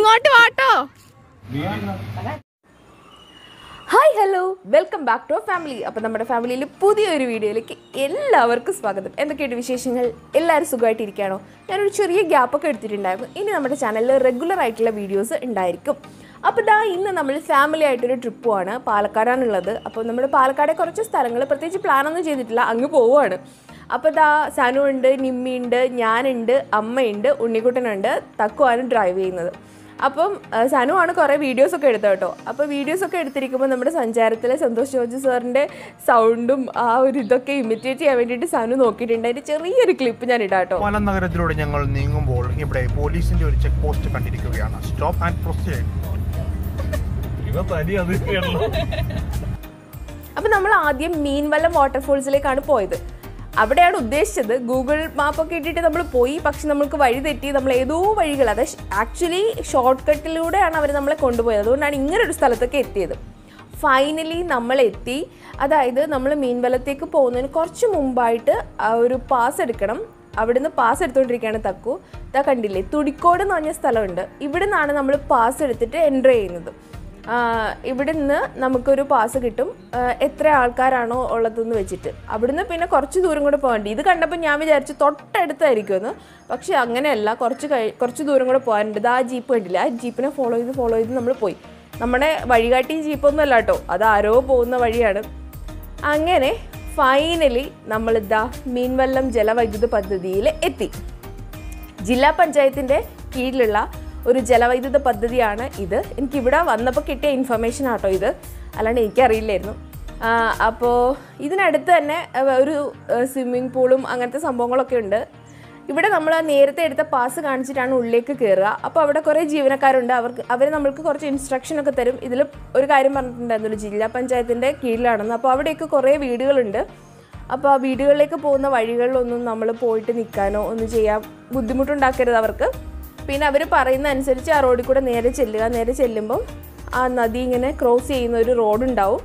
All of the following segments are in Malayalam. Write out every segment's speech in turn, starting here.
ഇങ്ങോട്ട് വാട്ടോ hi hello welcome back to family അപ്പോൾ നമ്മുടെ ഫാമിലിയിൽ പുതിയൊരു വീഡിയോയിലേക്ക് എല്ലാവർക്കും സ്വാഗതം എന്തൊക്കെയുണ്ട് വിശേഷങ്ങൾ എല്ലാവരും സുഖമായിട്ടിരിക്കുകയാണോ ഞാനൊരു ചെറിയ ഗ്യാപ്പൊക്കെ എടുത്തിട്ടുണ്ടായിരുന്നു ഇനി നമ്മുടെ ചാനലിൽ റെഗുലർ ആയിട്ടുള്ള വീഡിയോസ് ഉണ്ടായിരിക്കും അപ്പോൾ ഇതാ ഇന്ന് നമ്മൾ ഫാമിലി ആയിട്ടൊരു ട്രിപ്പ് പോവാണ് പാലക്കാടാണുള്ളത് അപ്പോൾ നമ്മൾ പാലക്കാടെ കുറച്ച് സ്ഥലങ്ങൾ പ്രത്യേകിച്ച് പ്ലാനൊന്നും ചെയ്തിട്ടില്ല അങ്ങ് പോവുകയാണ് അപ്പോൾ ഇതാ സനു ഉണ്ട് നിമ്മിയുണ്ട് ഞാനുണ്ട് അമ്മയുണ്ട് ഉണ്ണിക്കുട്ടനുണ്ട് തക്കുവാണ് ഡ്രൈവ് ചെയ്യുന്നത് അപ്പം ആ, സനു ആണ് കുറേ വീഡിയോസ് ഒക്കെ എടുത്തത് കേട്ടോ അപ്പോൾ വീഡിയോസ് ഒക്കെ എടുത്തിരിക്കുമ്പോൾ നമ്മുടെ സഞ്ചാരത്തിലെ സന്തോഷ് ജോർജ് സാറിൻ്റെ സൗണ്ടും ആ ഒരു ഇതൊക്കെ ഇമിറ്റേറ്റ് ചെയ്യാൻ വേണ്ടിയിട്ട് സനു നോക്കിയിട്ടുണ്ട് അതിൻ്റെ ചെറിയൊരു ക്ലിപ്പ് ഞാൻ ഇടാം കേട്ടോ പാലം നഗരത്തിലൂടെ ഞങ്ങൾ നീങ്ങുമ്പോൾ ഇവിടെ പോലീസിന്റെ ഒരു ചെക്ക് പോസ്റ്റ് കണ്ടിരിക്കുകയാണ് സ്റ്റോപ്പ് ആൻഡ് പ്രൊസീഡ് ഇവ തനി അത് കേരളം അപ്പോൾ നമ്മൾ ആദ്യം മീൻവല്ലം വാട്ടർഫോൾസിലേക്കാണ് പോയത് അവിടെയാണ് ഉദ്ദേശിച്ചത് ഗൂഗിൾ മാപ്പൊക്കെ ഇട്ടിട്ട് നമ്മൾ പോയി പക്ഷെ നമ്മൾക്ക് വഴി തെറ്റി നമ്മൾ ഏതോ വഴികൾ അത് ആക്ച്വലി ഷോർട്ട് കട്ടിലൂടെയാണ് അവർ നമ്മളെ കൊണ്ടുപോയത് അതുകൊണ്ടാണ് ഇങ്ങനെ ഒരു സ്ഥലത്തൊക്കെ എത്തിയത് ഫൈനലി നമ്മൾ എത്തി അതായത് നമ്മൾ മീൻവലത്തേക്ക് പോകുന്നതിന് കുറച്ച് മുമ്പായിട്ട് ആ ഒരു പാസ് എടുക്കണം അവിടുന്ന് പാസ് എടുത്തുകൊണ്ടിരിക്കുകയാണ് തക്കു ഇതാ കണ്ടില്ലേ തുടിക്കോട് എന്ന് പറഞ്ഞ സ്ഥലമുണ്ട് ഇവിടെ നിന്നാണ് നമ്മൾ പാസ് എടുത്തിട്ട് എൻ്റർ ചെയ്യുന്നത് ആഹ് ഇവിടുന്ന് നമുക്കൊരു പാസ് കിട്ടും ആഹ് എത്ര ആൾക്കാരാണോ ഉള്ളതെന്ന് വെച്ചിട്ട് അവിടുന്ന് പിന്നെ കുറച്ച് ദൂരം കൂടെ പോകേണ്ടി ഇത് കണ്ടപ്പോൾ ഞാൻ വിചാരിച്ചു തൊട്ടടുത്തായിരിക്കുമെന്ന് പക്ഷെ അങ്ങനെയല്ല കുറച്ച് കഴി കുറച്ച് ദൂരം കൂടെ പോകാനുണ്ട് ഇത് ആ ജീപ്പ് കണ്ടില്ല ആ ജീപ്പിനെ ഫോളോ ചെയ്ത് ഫോളോ ചെയ്ത് നമ്മൾ പോയി നമ്മുടെ വഴികാട്ടി ജീപ്പൊന്നും അല്ല കേട്ടോ അത് ആരോ പോകുന്ന വഴിയാണ് അങ്ങനെ ഫൈനലി നമ്മളിതാ മീൻവല്ലം ജലവൈദ്യുത പദ്ധതിയിൽ എത്തി ജില്ലാ പഞ്ചായത്തിൻ്റെ കീഴിലുള്ള ഒരു ജലവൈദ്യുത പദ്ധതിയാണ് ഇത് എനിക്ക് ഇവിടെ വന്നപ്പോൾ കിട്ടിയ ഇൻഫർമേഷൻ ആട്ടോ ഇത് അല്ലാണ്ട് എനിക്കറിയില്ലായിരുന്നു അപ്പോൾ ഇതിനടുത്ത് തന്നെ ആ, ഒരു സ്വിമ്മിംഗ് പൂളും അങ്ങനത്തെ സംഭവങ്ങളൊക്കെ ഉണ്ട് ഇവിടെ നമ്മൾ നേരത്തെ എടുത്ത പാസ് കാണിച്ചിട്ടാണ് ഉള്ളിലേക്ക് കയറുക അപ്പോൾ അവിടെ കുറേ ജീവനക്കാരുണ്ട് അവർക്ക് അവർ നമ്മൾക്ക് കുറച്ച് ഇൻസ്ട്രക്ഷൻ ഒക്കെ തരും ഇതിൽ ഒരു കാര്യം പറഞ്ഞിട്ടുണ്ടായിരുന്നല്ലോ ജില്ലാ പഞ്ചായത്തിൻ്റെ കീഴിലാണെന്ന് അപ്പോൾ അവിടെയൊക്കെ കുറേ വീടുകളുണ്ട് അപ്പോൾ ആ വീടുകളിലേക്ക് പോകുന്ന വഴികളിലൊന്നും നമ്മൾ പോയിട്ട് നിൽക്കാനോ ഒന്നും ചെയ്യാൻ ബുദ്ധിമുട്ടുണ്ടാക്കരുത് അവർക്ക് പിന്നെ അവർ പറയുന്ന അനുസരിച്ച് ആ റോഡിൽ കൂടെ നേരെ ചെല്ലുക നേരെ ചെല്ലുമ്പം ആ നദി ഇങ്ങനെ ക്രോസ് ചെയ്യുന്ന ഒരു റോഡ് ഉണ്ടാവും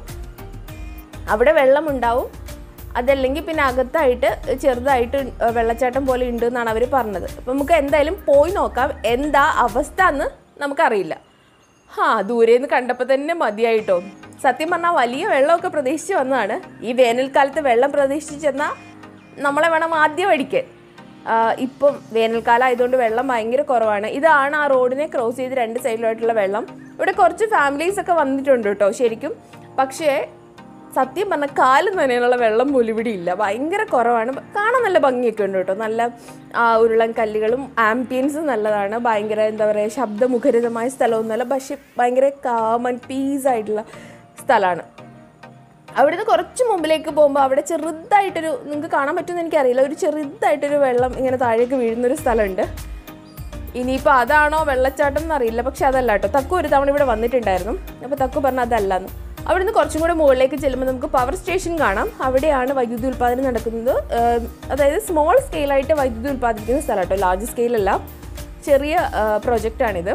അവിടെ വെള്ളമുണ്ടാവും അതല്ലെങ്കിൽ പിന്നെ അകത്തായിട്ട് ചെറുതായിട്ട് വെള്ളച്ചാട്ടം പോലെ ഉണ്ട് എന്നാണ് അവർ പറഞ്ഞത് അപ്പം നമുക്ക് എന്തായാലും പോയി നോക്കാം എന്താ അവസ്ഥ എന്ന് നമുക്കറിയില്ല ഹാ ദൂരേന്ന് കണ്ടപ്പോൾ തന്നെ മതിയായിട്ടോ സത്യം പറഞ്ഞാൽ വലിയ വെള്ളമൊക്കെ പ്രതീക്ഷിച്ച് വന്നതാണ് ഈ വേനൽക്കാലത്ത് വെള്ളം പ്രതീക്ഷിച്ച് ചെന്നാൽ നമ്മളെ വേണം ആദ്യം അടിക്കാൻ ആ, ഇപ്പം വേനൽക്കാലം ആയതുകൊണ്ട് വെള്ളം ഭയങ്കര കുറവാണ് ഇതാണ് ആ റോഡിനെ ക്രോസ് ചെയ്ത് രണ്ട് സൈഡിലായിട്ടുള്ള വെള്ളം ഇവിടെ കുറച്ച് ഫാമിലീസ് ഒക്കെ വന്നിട്ടുണ്ട് കേട്ടോ ശരിക്കും പക്ഷേ സത്യം പറഞ്ഞാൽ കാല് നനയാനുള്ള വെള്ളം പോലും ഇവിടെ ഇല്ല ഭയങ്കര കുറവാണ് കാണാൻ നല്ല ഭംഗിയൊക്കെ ഉണ്ട് കേട്ടോ നല്ല ആ, ഉരുളൻ കല്ലുകളും ആംബിയൻസ് നല്ലതാണ് ഭയങ്കര എന്താ പറയുക ശബ്ദമുഖരിതമായ സ്ഥലമൊന്നുമല്ല പക്ഷെ ഭയങ്കര കാമൻ പീസ് ആയിട്ടുള്ള സ്ഥലമാണ് അവിടുന്ന് കുറച്ച് മുമ്പിലേക്ക് പോകുമ്പോൾ അവിടെ ചെറുതായിട്ടൊരു നിങ്ങൾക്ക് കാണാൻ പറ്റുമെന്ന് എനിക്കറിയില്ല ഒരു ചെറുതായിട്ടൊരു വെള്ളം ഇങ്ങനെ താഴേക്ക് വീഴുന്നൊരു സ്ഥലമുണ്ട് ഇനിയിപ്പോൾ അതാണോ വെള്ളച്ചാട്ടം എന്നറിയില്ല പക്ഷെ അതല്ല കേട്ടോ തക്കു ഒരു തവണ ഇവിടെ വന്നിട്ടുണ്ടായിരുന്നു അപ്പോൾ തക്കു പറഞ്ഞ അതല്ലെന്ന് അവിടുന്ന് കുറച്ചും കൂടെ മുകളിലേക്ക് ചെല്ലുമ്പോൾ നമുക്ക് പവർ സ്റ്റേഷൻ കാണാം അവിടെയാണ് വൈദ്യുതി ഉൽപ്പാദനം നടക്കുന്നത് ഏഹ് അതായത് സ്മോൾ സ്കെയിലായിട്ട് വൈദ്യുതി ഉൽപ്പാദിപ്പിക്കുന്ന സ്ഥലം കേട്ടോ ലാർജ് സ്കെയിലല്ല ചെറിയ പ്രൊജക്റ്റാണിത്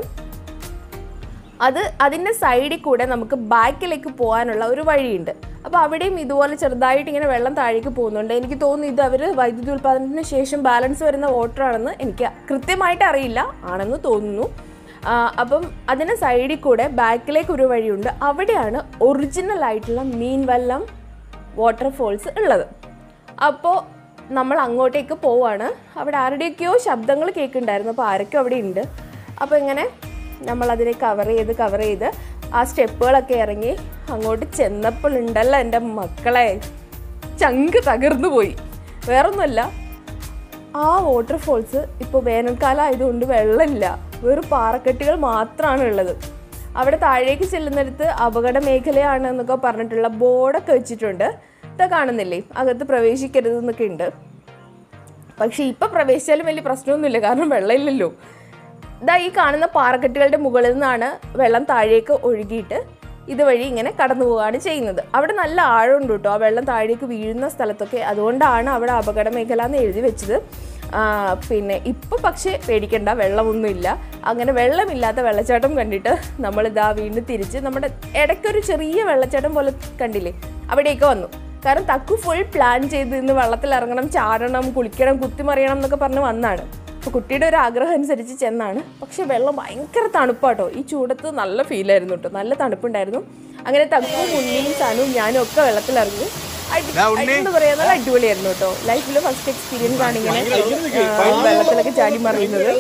അത് അതിൻ്റെ സൈഡിൽ കൂടെ നമുക്ക് ബാക്കിലേക്ക് പോകാനുള്ള ഒരു വഴിയുണ്ട് അപ്പോൾ അവിടെയും ഇതുപോലെ ചെറുതായിട്ട് ഇങ്ങനെ വെള്ളം താഴേക്ക് പോകുന്നുണ്ട് എനിക്ക് തോന്നുന്നു ഇത് അവർ വൈദ്യുതി ഉൽപ്പാദനത്തിന് ശേഷം ബാലൻസ് വരുന്ന വാട്ടർ ആണെന്ന് എനിക്ക് കൃത്യമായിട്ട് അറിയില്ല ആണെന്ന് തോന്നുന്നു ആ, അപ്പം അതിന് സൈഡിൽ കൂടെ ബാക്കിലേക്ക് ഒരു വഴിയുണ്ട് അവിടെയാണ് ഒറിജിനൽ ആയിട്ടുള്ള മീൻവല്ലം വാട്ടർഫോൾസ് ഉള്ളത് അപ്പോൾ നമ്മൾ അങ്ങോട്ടേക്ക് പോവാണ് അവിടെ ആരുടെയൊക്കെയോ ശബ്ദങ്ങൾ കേൾക്കുന്നുണ്ടായിരുന്നു അപ്പോൾ ആരൊക്കെ അവിടെ ഉണ്ട് അപ്പോൾ ഇങ്ങനെ നമ്മളതിനെ കവർ ചെയ്ത് കവർ ചെയ്ത് ആ സ്റ്റെപ്പുകളൊക്കെ ഇറങ്ങി അങ്ങോട്ട് ചെന്നപ്പോൾ ഉണ്ടല്ലോ എൻ്റെ മക്കളെ ചങ്ക് തകർന്നു പോയി വേറൊന്നുമല്ല ആ വാട്ടർഫോൾസ് ഇപ്പോൾ വേനൽക്കാലം ആയതുകൊണ്ട് വെള്ളമില്ല വെറും പാറക്കെട്ടുകൾ മാത്രമാണ് ഉള്ളത് അവിടെ താഴേക്ക് ചെല്ലുന്നിടത്ത് അപകട മേഖലയാണ് എന്നൊക്കെ പറഞ്ഞിട്ടുള്ള ബോർഡൊക്കെ വെച്ചിട്ടുണ്ട് ഇതൊക്കെ കാണുന്നില്ലേ അകത്ത് പ്രവേശിക്കരുത് എന്നൊക്കെ ഉണ്ട് പക്ഷേ ഇപ്പം പ്രവേശിച്ചാലും വലിയ പ്രശ്നമൊന്നുമില്ല കാരണം വെള്ളമില്ലല്ലോ ഇതാ ഈ കാണുന്ന പാറക്കെട്ടുകളുടെ മുകളിൽ നിന്നാണ് വെള്ളം താഴേക്ക് ഒഴുകിയിട്ട് ഇതുവഴി ഇങ്ങനെ കടന്നു പോവുകയാണ് ചെയ്യുന്നത് അവിടെ നല്ല ആഴമുണ്ട് കേട്ടോ ആ വെള്ളം താഴേക്ക് വീഴുന്ന സ്ഥലത്തൊക്കെ അതുകൊണ്ടാണ് അവിടെ അപകട മേഖല എന്ന് എഴുതി വെച്ചത് ആ, പിന്നെ ഇപ്പോൾ പക്ഷേ പേടിക്കണ്ട വെള്ളമൊന്നുമില്ല അങ്ങനെ വെള്ളമില്ലാത്ത വെള്ളച്ചാട്ടം കണ്ടിട്ട് നമ്മൾ ഇതാ വീണ്ടും തിരിച്ച് നമ്മുടെ ഇടയ്ക്കൊരു ചെറിയ വെള്ളച്ചാട്ടം പോലെ കണ്ടില്ലേ അവിടേക്ക് വന്നു കാരണം തക്കു ഫുൾ പ്ലാൻ ചെയ്ത് ഇന്ന് വെള്ളത്തിൽ ഇറങ്ങണം ചാടണം കുളിക്കണം കുത്തിമറിയണം എന്നൊക്കെ പറഞ്ഞ് വന്നാണ് അപ്പോൾ കുട്ടിയുടെ ഒരു ആഗ്രഹം അനുസരിച്ച് ചെന്നാണ് പക്ഷെ വെള്ളം ഭയങ്കര തണുപ്പാട്ടോ ഈ ചൂടത്ത് നല്ല ഫീലായിരുന്നു കേട്ടോ നല്ല തണുപ്പുണ്ടായിരുന്നു അങ്ങനെ തക്കും ഉണ്ണിയും സനുവും ഞാനും ഒക്കെ വെള്ളത്തിലിറങ്ങി അടി- അടി- എന്താ പറയാ നല്ല അടിപൊളിയായിരുന്നു കേട്ടോ ലൈഫിൽ ഫസ്റ്റ് എക്സ്പീരിയൻസ് ആണ് ഇങ്ങനെ ആ, വെള്ളത്തിലൊക്കെ ചാടി മറിയുന്നത്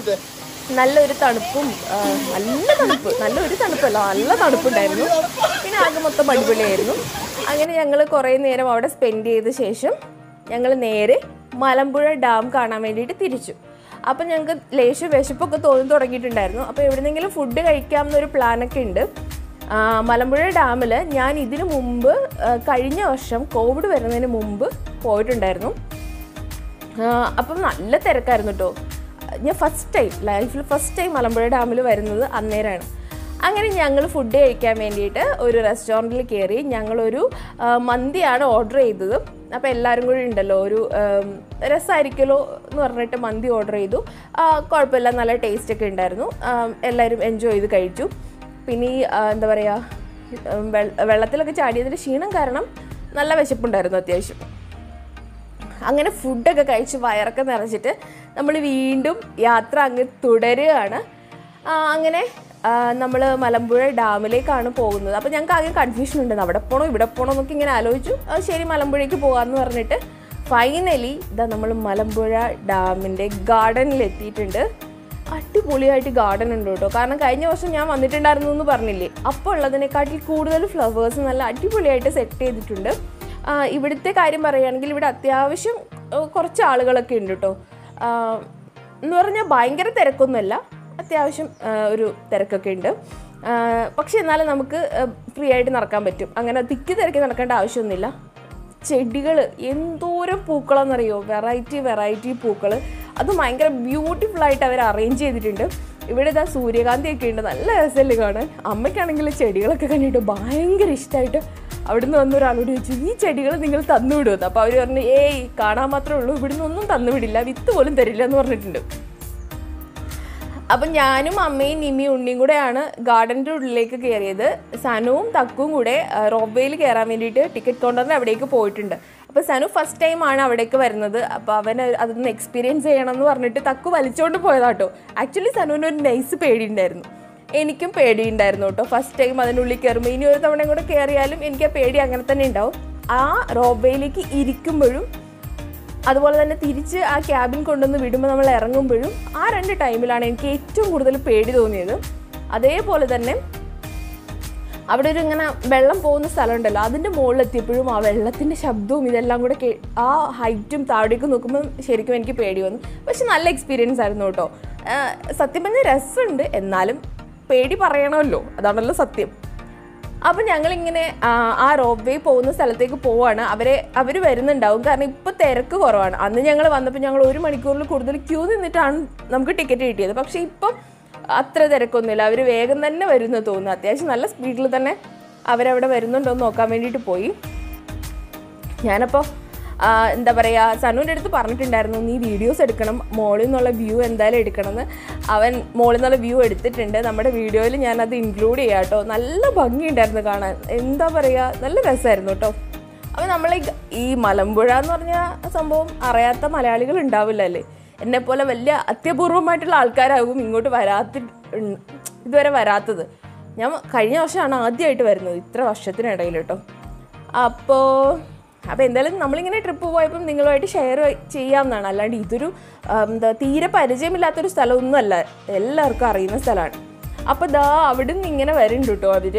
നല്ലൊരു തണുപ്പും ആ, നല്ല തണുപ്പ് നല്ലൊരു തണുപ്പല്ല നല്ല തണുപ്പുണ്ടായിരുന്നു പിന്നെ ആകെ മൊത്തം അടിപൊളിയായിരുന്നു അങ്ങനെ ഞങ്ങൾ കുറേ നേരം അവിടെ സ്പെൻഡ് ചെയ്ത ശേഷം ഞങ്ങൾ നേരെ മലമ്പുഴ ഡാം കാണാൻ വേണ്ടിയിട്ട് തിരിച്ചു അപ്പം ഞങ്ങൾക്ക് ലേശം വിശപ്പൊക്കെ തോന്നി തുടങ്ങിയിട്ടുണ്ടായിരുന്നു അപ്പോൾ എവിടെന്നെങ്കിലും ഫുഡ് കഴിക്കാം എന്നൊരു പ്ലാനൊക്കെ ഉണ്ട് ആ, മലമ്പുഴ ഡാമിൽ ഞാൻ ഇതിനു മുമ്പ് ആ, കഴിഞ്ഞ വർഷം കോവിഡ് വരുന്നതിന് മുമ്പ് പോയിട്ടുണ്ടായിരുന്നു ആ, അപ്പം നല്ല തിരക്കായിരുന്നു കേട്ടോ ഞാൻ ഫസ്റ്റ് ടൈം ലൈഫിൽ ഫസ്റ്റ് ടൈം മലമ്പുഴ ഡാമിൽ വരുന്നത് അന്നേരമാണ് അങ്ങനെ ഞങ്ങൾ ഫുഡ് കഴിക്കാൻ വേണ്ടിയിട്ട് ഒരു റെസ്റ്റോറൻറ്റിൽ കയറി ഞങ്ങളൊരു ആ, മന്തിയാണ് ഓർഡർ ചെയ്തത് അപ്പോൾ എല്ലാവരും കൂടി ഉണ്ടല്ലോ ഒരു ആം, രസമായിരിക്കുമല്ലോ എന്ന് പറഞ്ഞിട്ട് മന്തി ഓർഡർ ചെയ്തു ആ, കുഴപ്പമില്ല നല്ല ടേസ്റ്റ് ഒക്കെ ഉണ്ടായിരുന്നു ആ, എല്ലാവരും എൻജോയ് ചെയ്ത് കഴിച്ചു പിന്നെ ഈ ആ, എന്താ പറയുക വെള്ളത്തിലൊക്കെ ചാടിയതിൻ്റെ ക്ഷീണം കാരണം നല്ല വിശപ്പുണ്ടായിരുന്നു അത്യാവശ്യം അങ്ങനെ ഫുഡൊക്കെ കഴിച്ച് വയറൊക്കെ നിറച്ചിട്ട് നമ്മൾ വീണ്ടും യാത്ര അങ്ങ് തുടരുകയാണ് ആ, അങ്ങനെ നമ്മൾ മലമ്പുഴ ഡാമിലേക്കാണ് പോകുന്നത് അപ്പോൾ ഞങ്ങൾക്ക് ആകെ കൺഫ്യൂഷൻ ഉണ്ട് അവിടെ പോകണോ ഇവിടെ പോകണോ എന്നൊക്കെ ഇങ്ങനെ ആലോചിച്ചു ആ, ശരി മലമ്പുഴയ്ക്ക് പോകാമെന്ന് പറഞ്ഞിട്ട് ഫൈനലി ഇതാ നമ്മൾ മലമ്പുഴ ഡാമിൻ്റെ ഗാർഡനിൽ എത്തിയിട്ടുണ്ട് അടിപൊളിയായിട്ട് ഗാർഡൻ ഉണ്ട് കേട്ടോ കാരണം കഴിഞ്ഞ വർഷം ഞാൻ വന്നിട്ടുണ്ടായിരുന്നു എന്ന് പറഞ്ഞില്ലേ അപ്പോൾ ഉള്ളതിനെക്കാട്ടിൽ കൂടുതൽ ഫ്ലവേഴ്സ് നല്ല അടിപൊളിയായിട്ട് സെറ്റ് ചെയ്തിട്ടുണ്ട് ആ, ഇവിടുത്തെ കാര്യം പറയുകയാണെങ്കിൽ ഇവിടെ അത്യാവശ്യം ആ, കുറച്ച് ആളുകളൊക്കെ ഉണ്ട് കേട്ടോ ആ, എന്ന് പറഞ്ഞാൽ ഭയങ്കര തിരക്കൊന്നുമല്ല അത്യാവശ്യം ആ, ഒരു തിരക്കൊക്കെ ഉണ്ട് ആ, പക്ഷെ എന്നാലും നമുക്ക് ഫ്രീ ആയിട്ട് നടക്കാൻ പറ്റും അങ്ങനെ തിക്കി തിരക്കി നടക്കേണ്ട ആവശ്യമൊന്നുമില്ല ചെടികൾ എന്തോരം പൂക്കളാണെന്നറിയോ വെറൈറ്റി വെറൈറ്റി പൂക്കൾ അത് ഭയങ്കര ബ്യൂട്ടിഫുൾ ആയിട്ട് അവർ അറേഞ്ച് ചെയ്തിട്ടുണ്ട് ഇവിടെ ഇതാ സൂര്യകാന്തി ഒക്കെ ഉണ്ട് നല്ല രസമല്ലേ കാണാൻ അമ്മയ്ക്കാണെങ്കിൽ ചെടികളൊക്കെ കണ്ടിട്ട് ഭയങ്കര ഇഷ്ടമായിട്ട് അവിടുന്ന് വന്ന ഒരാളോട് ചോദിച്ചു ഈ ചെടികൾ നിങ്ങൾ തന്നു വിടുമെന്ന് അപ്പോൾ അവർ പറഞ്ഞു ഏയ് കാണാൻ മാത്രമേ ഉള്ളൂ ഇവിടുന്ന് ഒന്നും തന്നു വിടില്ല വിത്ത് പോലും തരില്ല എന്ന് പറഞ്ഞിട്ടുണ്ട് അപ്പം ഞാനും അമ്മയും നിമ്മിയും ഉണ്ണിയും കൂടെയാണ് ഗാർഡൻ്റെ ഉള്ളിലേക്ക് കയറിയത് സനുവും തക്കും കൂടെ റോബേയിൽ കയറാൻ വേണ്ടിയിട്ട് ടിക്കറ്റ് കൗണ്ടറിന് അവിടേക്ക് പോയിട്ടുണ്ട് അപ്പോൾ സനു ഫസ്റ്റ് ടൈം ആണ് അവിടേക്ക് വരുന്നത് അപ്പോൾ അവൻ അതൊന്ന് എക്സ്പീരിയൻസ് ചെയ്യണം എന്ന് പറഞ്ഞിട്ട് തക്കു വലിച്ചുകൊണ്ട് പോയതാട്ടോ ആക്ച്വലി സനുവിന് ഒരു നൈസ് പേടിയുണ്ടായിരുന്നു എനിക്കും പേടിയുണ്ടായിരുന്നു കേട്ടോ ഫസ്റ്റ് ടൈം അതിനുള്ളിൽ കയറുമ്പോൾ ഇനി ഒരു തവണയും കൂടെ കയറിയാലും എനിക്ക് ആ പേടി അങ്ങനെ തന്നെ ഉണ്ടാവും ആ റോബേയിലേക്ക് ഇരിക്കുമ്പോഴും അതുപോലെ തന്നെ തിരിച്ച് ആ ക്യാബിൻ കൊണ്ടുവന്ന് വിടുമ്പോൾ നമ്മൾ ഇറങ്ങുമ്പോഴും ആ രണ്ട് ടൈമിലാണ് എനിക്ക് ഏറ്റവും കൂടുതൽ പേടി തോന്നിയത് അതേപോലെ തന്നെ അവിടെ ഒരു ഇങ്ങനെ വെള്ളം പോകുന്ന സ്ഥലമുണ്ടല്ലോ അതിൻ്റെ മുകളിൽ എത്തിയപ്പോഴും ആ വെള്ളത്തിൻ്റെ ശബ്ദവും ഇതെല്ലാം കൂടെ കേ ആ ഹൈറ്റും താഴേക്ക് നോക്കുമ്പോൾ ശരിക്കും എനിക്ക് പേടി വന്നു പക്ഷെ നല്ല എക്സ്പീരിയൻസ് ആയിരുന്നു കേട്ടോ ആ, സത്യം പറഞ്ഞാൽ രസമുണ്ട് എന്നാലും പേടി പറയണമല്ലോ അതാണല്ലോ സത്യം അപ്പം ഞങ്ങളിങ്ങനെ ആ, ആ റോപ്പ് വേ പോകുന്ന സ്ഥലത്തേക്ക് പോവാണ് അവരെ അവർ വരുന്നുണ്ടാവും കാരണം ഇപ്പോൾ തിരക്ക് കുറവാണ് അന്ന് ഞങ്ങൾ വന്നപ്പോൾ ഞങ്ങൾ ഒരു മണിക്കൂറിൽ കൂടുതൽ ക്യൂ നിന്നിട്ടാണ് നമുക്ക് ടിക്കറ്റ് കിട്ടിയത് പക്ഷേ ഇപ്പം അത്ര തിരക്കൊന്നുമില്ല അവർ വേഗം തന്നെ വരുന്നു തോന്നുന്നു അത്യാവശ്യം നല്ല സ്പീഡിൽ തന്നെ അവരവിടെ വരുന്നുണ്ടോ എന്ന് നോക്കാൻ വേണ്ടിയിട്ട് പോയി ഞാനപ്പോൾ എന്താ പറയുക സനുവിൻ്റെ അടുത്ത് പറഞ്ഞിട്ടുണ്ടായിരുന്നു നീ വീഡിയോസ് എടുക്കണം മോളിൽ നിന്നുള്ള വ്യൂ എന്തായാലും എടുക്കണമെന്ന് അവൻ മോളിൽ നിന്നുള്ള വ്യൂ എടുത്തിട്ടുണ്ട് നമ്മുടെ വീഡിയോയിൽ ഞാനത് ഇൻക്ലൂഡ് ചെയ്യാം കേട്ടോ നല്ല ഭംഗിയുണ്ടായിരുന്നു കാണാൻ എന്താ പറയുക നല്ല രസമായിരുന്നു കേട്ടോ അപ്പോൾ നമ്മൾ ഈ മലമ്പുഴ എന്ന് പറഞ്ഞ സംഭവം അറിയാത്ത മലയാളികൾ ഉണ്ടാവില്ല അല്ലേ എന്നെപ്പോലെ വലിയ അത്യപൂർവമായിട്ടുള്ള ആൾക്കാരാകും ഇങ്ങോട്ട് വരാത്തി ഇതുവരെ വരാത്തത് ഞാൻ കഴിഞ്ഞ വർഷമാണ് ആദ്യമായിട്ട് വരുന്നത് ഇത്ര വർഷത്തിനിടയിൽ കേട്ടോ അപ്പോൾ അപ്പോൾ എന്തായാലും നമ്മളിങ്ങനെ ട്രിപ്പ് പോയപ്പം നിങ്ങളുമായിട്ട് ഷെയർ ചെയ്യാമെന്നാണ് അല്ലാണ്ട് ഇതൊരു ആ, എന്താ തീരെ പരിചയമില്ലാത്തൊരു സ്ഥലമൊന്നുമല്ല എല്ലാവർക്കും അറിയുന്ന സ്ഥലമാണ് അപ്പോൾ ദാ അവിടെ നിന്ന് ഇങ്ങനെ വരുന്നുണ്ട് കേട്ടോ അവർ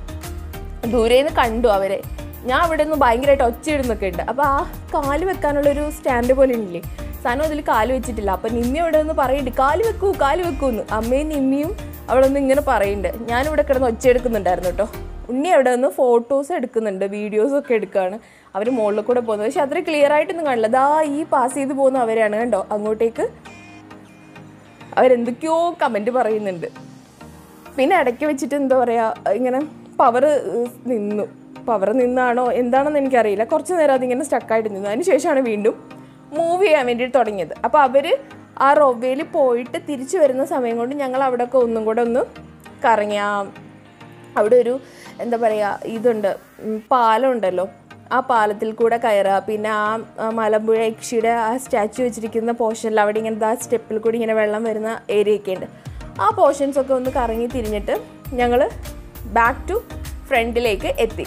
ദൂരെ നിന്ന് കണ്ടു അവരെ ഞാൻ അവിടെ നിന്ന് ഭയങ്കരമായിട്ട് ഒച്ചയിടുന്നൊക്കെ ഉണ്ട് അപ്പോൾ ആ കാല് വെക്കാനുള്ളൊരു സ്റ്റാൻഡ് പോലെ ഉണ്ടല്ലേ സാധനം അതിൽ കാല് വെച്ചിട്ടില്ല അപ്പം നിമ്മി അവിടെ നിന്ന് പറയുന്നുണ്ട് കാല് വെക്കൂ കാല് വെക്കൂ എന്ന് അമ്മയും നിമ്മിയും അവിടെ നിന്ന് ഇങ്ങനെ പറയുന്നുണ്ട് ഞാനിവിടെ കിടന്ന് ഒച്ചയെടുക്കുന്നുണ്ടായിരുന്നു കേട്ടോ ഉണ്ണി അവിടെ നിന്ന് ഫോട്ടോസ് എടുക്കുന്നുണ്ട് വീഡിയോസ് ഒക്കെ എടുക്കുകയാണ് അവർ മുകളിൽ കൂടെ പോകുന്നത് പക്ഷെ അത്ര ക്ലിയർ ആയിട്ടൊന്നും കാണില്ല ദാ ഈ പാസ് ചെയ്ത് പോകുന്ന അവരാണ് കണ്ടോ അങ്ങോട്ടേക്ക് അവരെന്തൊക്കെയോ കമൻറ്റ് പറയുന്നുണ്ട് പിന്നെ ഇടയ്ക്ക് വെച്ചിട്ട് എന്താ പറയുക ഇങ്ങനെ പവർ നിന്നു പവർ നിന്നാണോ എന്താണെന്ന് എനിക്കറിയില്ല കുറച്ച് നേരം അതിങ്ങനെ സ്റ്റക്കായിട്ട് നിന്നു അതിന് ശേഷമാണ് വീണ്ടും മൂവ് ചെയ്യാൻ വേണ്ടിയിട്ട് തുടങ്ങിയത് അപ്പോൾ അവർ ആ റൊവയിൽ പോയിട്ട് തിരിച്ചു വരുന്ന സമയം കൊണ്ട് ഞങ്ങൾ അവിടെയൊക്കെ ഒന്നും കൂടെ ഒന്ന് കറങ്ങിയാം അവിടെ ഒരു എന്താ പറയുക ഇതുണ്ട് ഉം, പാലം ഉണ്ടല്ലോ ആ പാലത്തിൽ കൂടെ കയറുക പിന്നെ ആ ആ മലമ്പുഴ യക്ഷിയുടെ ആ സ്റ്റാച്ചു വെച്ചിരിക്കുന്ന പോർഷനിൽ അവിടെ ഇങ്ങനെ ആ സ്റ്റെപ്പിൽ കൂടി ഇങ്ങനെ വെള്ളം വരുന്ന ഏരിയ ഒക്കെ ഉണ്ട് ആ പോർഷൻസ് ഒക്കെ ഒന്ന് കറങ്ങി തിരിഞ്ഞിട്ട് ഞങ്ങൾ ബാക്ക് ടു ഫ്രണ്ടിലേക്ക് എത്തി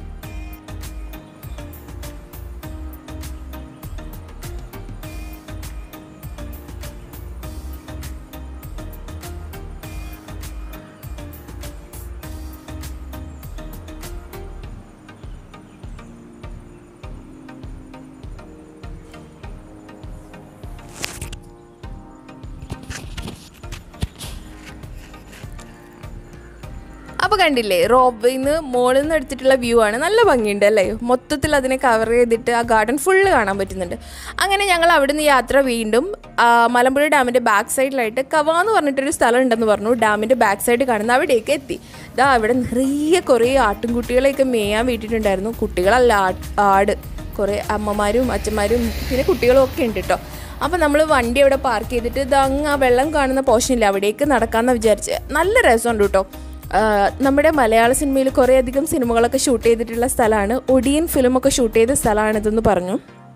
അപ്പോൾ കണ്ടില്ലേ റോബിന്ന് മോളിൽ നിന്ന് എടുത്തിട്ടുള്ള വ്യൂ ആണ് നല്ല ഭംഗിയുണ്ട് അല്ലേ മൊത്തത്തിൽ അതിനെ കവർ ചെയ്തിട്ട് ആ ഗാർഡൻ ഫുള്ള് കാണാൻ പറ്റുന്നുണ്ട് അങ്ങനെ ഞങ്ങൾ അവിടുന്ന് യാത്ര വീണ്ടും ആ, മലമ്പുഴ ഡാമിൻ്റെ ബാക്ക് സൈഡിലായിട്ട് കവ എന്ന് പറഞ്ഞിട്ടൊരു സ്ഥലം ഉണ്ടെന്ന് പറഞ്ഞു ഡാമിൻ്റെ ബാക്ക് സൈഡ് കാണുന്ന അവിടേക്ക് എത്തി ഇതാ അവിടെ നിറയെ കുറേ ആട്ടിൻകുട്ടികളെയൊക്കെ മേയാൻ വീട്ടിട്ടുണ്ടായിരുന്നു കുട്ടികളല്ല ആ- ആട് കുറേ അമ്മമാരും അച്ഛന്മാരും പിന്നെ കുട്ടികളും ഒക്കെ ഉണ്ട് കേട്ടോ അപ്പോൾ നമ്മൾ വണ്ടി അവിടെ പാർക്ക് ചെയ്തിട്ട് ഇത് അങ്ങ് ആ വെള്ളം കാണുന്ന പോർഷനില്ല അവിടേക്ക് നടക്കാമെന്ന് വിചാരിച്ച് നല്ല രസമുണ്ട് കേട്ടോ ആ, നമ്മുടെ മലയാള സിനിമയിൽ കുറേയധികം സിനിമകളൊക്കെ ഷൂട്ട് ചെയ്തിട്ടുള്ള സ്ഥലമാണ് ഒടിയൻ ഫിലിമൊക്കെ ഷൂട്ട് ചെയ്ത സ്ഥലമാണിതെന്ന് പറഞ്ഞു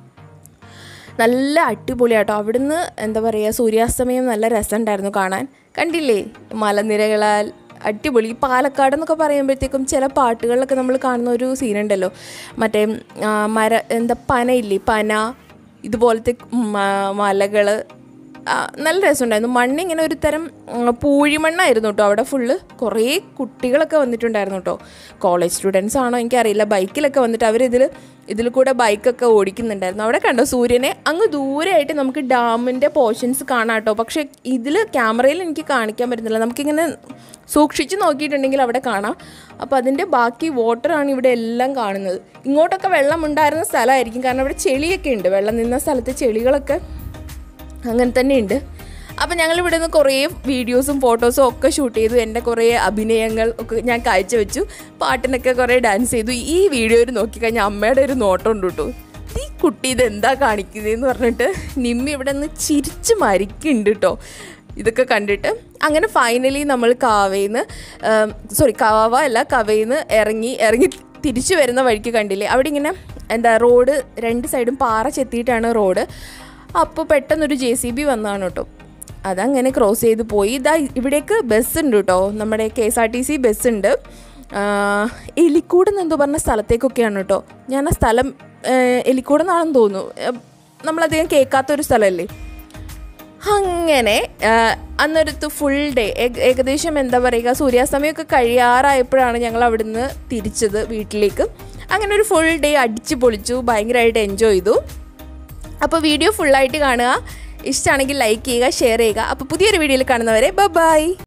നല്ല അടിപൊളിയാട്ടോ അവിടുന്ന് എന്താ പറയുക സൂര്യാസ്തമയം നല്ല രസമുണ്ടായിരുന്നു കാണാൻ കണ്ടില്ലേ മലനിരകളാൽ അടിപൊളി ഈ പാലക്കാട് എന്നൊക്കെ പറയുമ്പോഴത്തേക്കും ചില പാട്ടുകളിലൊക്കെ നമ്മൾ കാണുന്ന ഒരു സീനുണ്ടല്ലോ മറ്റേ ആ, മര എന്താ പനയില്ലേ പന ഇതുപോലത്തെ മലകൾ നല്ല രസമുണ്ടായിരുന്നു മണ്ണിങ്ങനെ ഒരു തരം ഉം, പൂഴിമണ്ണായിരുന്നു കേട്ടോ അവിടെ ഫുള്ള് കുറേ കുട്ടികളൊക്കെ വന്നിട്ടുണ്ടായിരുന്നു കേട്ടോ കോളേജ് സ്റ്റുഡൻസ് ആണോ എനിക്കറിയില്ല ബൈക്കിലൊക്കെ വന്നിട്ട് അവരിതിൽ ഇതിൽ കൂടെ ബൈക്കൊക്കെ ഓടിക്കുന്നുണ്ടായിരുന്നു അവിടെ കണ്ടോ സൂര്യനെ അങ്ങ് ദൂരെയായിട്ട് നമുക്ക് ഡാമിൻ്റെ പോർഷൻസ് കാണാം കേട്ടോ പക്ഷേ ഇതിൽ ക്യാമറയിൽ എനിക്ക് കാണിക്കാൻ പറ്റുന്നില്ല നമുക്കിങ്ങനെ സൂക്ഷിച്ച് നോക്കിയിട്ടുണ്ടെങ്കിൽ അവിടെ കാണാം അപ്പോൾ അതിൻ്റെ ബാക്കി വാട്ടറാണ് ഇവിടെ എല്ലാം കാണുന്നത് ഇങ്ങോട്ടൊക്കെ വെള്ളം ഉണ്ടായിരുന്ന സ്ഥലമായിരിക്കും കാരണം ഇവിടെ ചെളിയൊക്കെ ഉണ്ട് വെള്ളം നിന്ന സ്ഥലത്ത് ചെളികളൊക്കെ അങ്ങനെ തന്നെ ഉണ്ട് അപ്പം ഞങ്ങൾ ഇവിടെ നിന്ന് കുറേ വീഡിയോസും ഫോട്ടോസും ഒക്കെ ഷൂട്ട് ചെയ്തു എൻ്റെ കുറേ അഭിനയങ്ങൾ ഒക്കെ ഞാൻ കാഴ്ചവെച്ചു പാട്ടിനൊക്കെ കുറേ ഡാൻസ് ചെയ്തു ഈ വീഡിയോയിൽ നോക്കിക്കഴിഞ്ഞാൽ അമ്മയുടെ ഒരു നോട്ടം ഉണ്ട് കേട്ടോ ഈ കുട്ടി ഇതെന്താ കാണിക്കുന്നതെന്ന് പറഞ്ഞിട്ട് നിമ്മി ഇവിടെ നിന്ന് ചിരിച്ച് മരിക്കുന്നുണ്ട് കേട്ടോ ഇതൊക്കെ കണ്ടിട്ട് അങ്ങനെ ഫൈനലി നമ്മൾ കാവയിൽ സോറി കാവ അല്ല കവയിൽ നിന്ന് ഇറങ്ങി ഇറങ്ങി തിരിച്ചു വരുന്ന വഴിക്ക് കണ്ടില്ലേ അവിടെ ഇങ്ങനെ എന്താ റോഡ് രണ്ട് സൈഡും പാറ ചെത്തിയിട്ടാണ് റോഡ് അപ്പോൾ പെട്ടെന്നൊരു ജെ സി ബി വന്നതാണ് കേട്ടോ അതങ്ങനെ ക്രോസ് ചെയ്ത് പോയി ഇതാ ഇവിടേക്ക് ബസ് ഉണ്ട് കേട്ടോ നമ്മുടെ K S R T C bus ഉണ്ട് എലിക്കൂട് എന്നെന്തോ പറഞ്ഞ സ്ഥലത്തേക്കൊക്കെയാണ് കേട്ടോ ഞാൻ ആ സ്ഥലം എലിക്കൂട് എന്നാണെന്ന് തോന്നുന്നു ഏ, നമ്മളധികം കേൾക്കാത്തൊരു സ്ഥലമല്ലേ അങ്ങനെ ആ, അന്നൊരുത്ത് ഫുൾ ഡേ ഏകദേശം എന്താ പറയുക സൂര്യാസ്തമയമൊക്കെ കഴിയാറായപ്പോഴാണ് ഞങ്ങൾ അവിടുന്ന് തിരിച്ചത് വീട്ടിലേക്ക് അങ്ങനെ ഒരു ഫുൾ ഡേ അടിച്ച് പൊളിച്ചു ഭയങ്കരമായിട്ട് എൻജോയ് ചെയ്തു അപ്പോൾ വീഡിയോ ഫുള്ളായിട്ട് കാണുക ഇഷ്ടമാണെങ്കിൽ ലൈക്ക് ചെയ്യുക ഷെയർ ചെയ്യുക അപ്പോൾ പുതിയൊരു വീഡിയോയിൽ കാണുന്നവരെ ബൈ